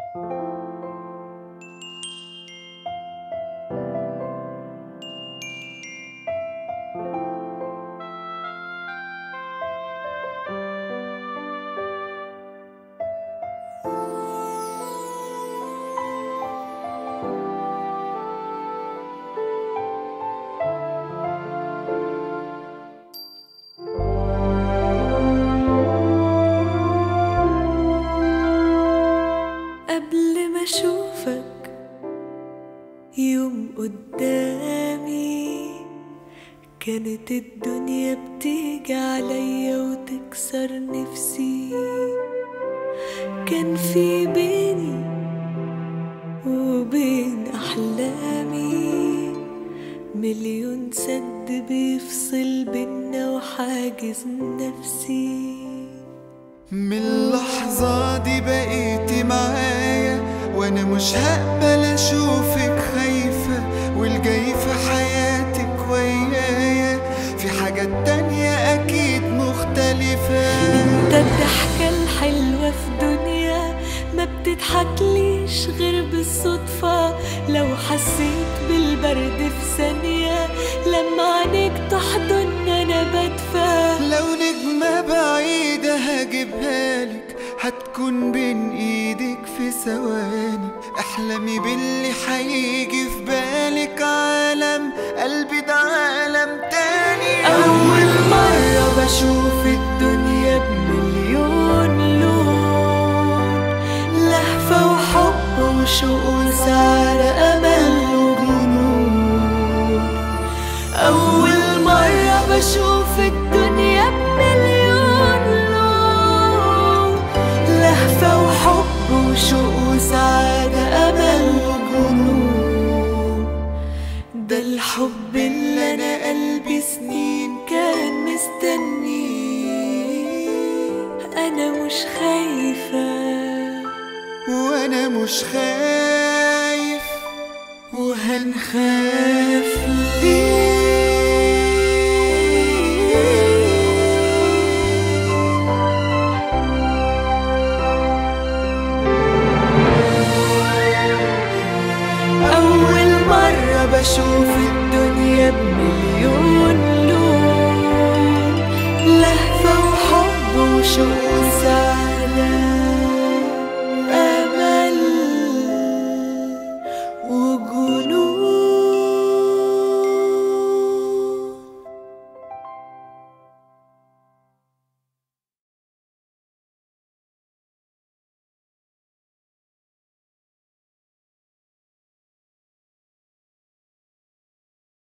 قبل ما اشوفك يوم قدامي كانت الدنيا بتيجي عليا وتكسر نفسي كان في بيني وبين احلامي مليون سد بيفصل بينا وحاجز نفسي من اللحظة دي بقيتي معايا وانا مش هقبل اشوفك خايفة والجاي في حياتك ويايا في حاجات تانية اكيد مختلفة انت الضحكة الحلوة في دنيا ما بتضحكليش غير بالصدفة لو حسيت بالبرد في ثانية لما عينيك تحضن انا بدفى لو نجمة بعيدة هجيبها لك هتكون بين ايدك في ثواني احلمي باللي هيجي في بالك عالم قلبي ده عالم تاني أول مرة بشوف الدنيا بمليون لون لهفة وحب وشوق وسعادة أمل وجنون أول مرة بشوف الدنيا بمليون لون لهفة وحب وشوق وسعادة أمل وجنون ده الحب اللي انا قلبي سنين كان مستنيه انا مش خايفه وانا مش خايف وهنخاف ليه اول مره بشوف الدنيا بمليون لون لهفه وحب وشوق